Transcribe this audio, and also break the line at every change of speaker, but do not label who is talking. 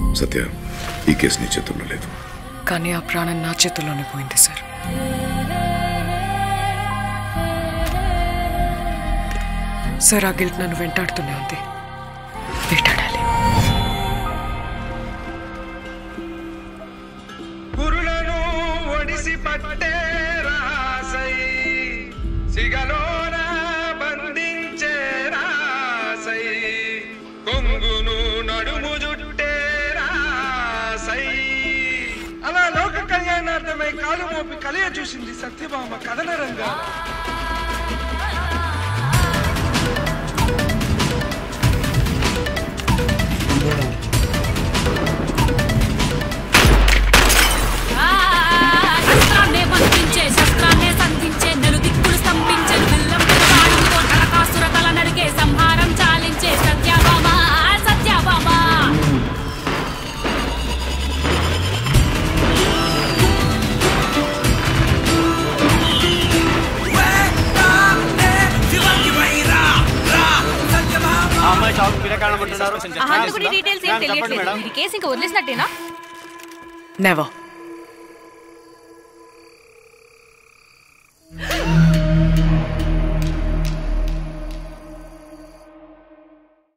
సత్య ఈ కేసు నీ చేతుల్లో లేదు
కానీ ఆ ప్రాణం నా చేతుల్లోనే పోయింది సార్ సార్ ఆ గిల్ట్ నన్ను వెంటాడుతూనే ఉంది వేటాడాలి
గురులను ఒడిసి పట్టే రాసై సిగలోన బంధించే రాసై కొంగును నడుము జుట్టే రాసై అలా లోక కళ్యాణార్థమై కాలు మోపి కలియ చూసింది సత్యభామ కథన రంగా
శస్త్రాన్నే బంధించే శస్త్రాన్నే సంధించే నలు దిక్కులు స్తంభించే విల్లం పిలవాడుతో నరకాసుర తల నరికే సంహారం చాలించే సత్యభామ సత్యభామ
హంతకుడి డీటెయిల్స్ ఏం తెలియట్లేదు ఇది కేసు ఇంకా వదిలేసినట్టేనా
నెవర్